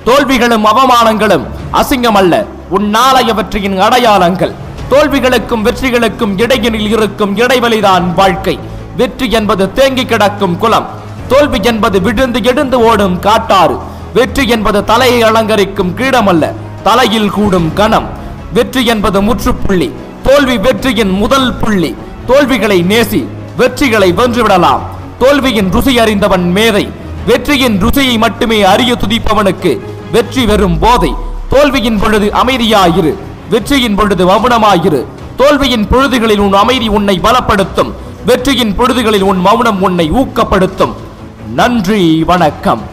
தோல்விகளும் அவமானங்களும் அசிங்கம் அல்ல உன் நாளைய வெற்றியின் அடையாளங்கள் தோல்விகளுக்கும் வெற்றிகளுக்கும் இடையினில் இருக்கும் இடைவெளிதான் வாழ்க்கை வெற்றி என்பது தேங்கி கிடக்கும் குளம் தோல்வி என்பது விழுந்து எழுந்து ஓடும் காட்டாறு வெற்றி என்பது தலையை அலங்கரிக்கும் கீழமல்ல தலையில் கூடும் கணம் வெற்றி என்பது முற்றுப்புள்ளி தோல்வி வெற்றியின் முதல் புள்ளி தோல்விகளை நேசி வெற்றிகளை வென்றுவிடலாம் தோல்வியின் ருசி அறிந்தவன் மேதை வெற்றியின் ருசியை மட்டுமே அறிய துதிப்பவனுக்கு வெற்றி வெறும் போதை தோல்வியின் பொழுது அமைதியாயிரு வெற்றியின் பொழுது மௌனமாயிரு தோல்வியின் பொழுதுகளில் உன் அமைதி உன்னை பலப்படுத்தும் வெற்றியின் பொழுதுகளில் உன் மௌனம் உன்னை ஊக்கப்படுத்தும் நன்றி வணக்கம்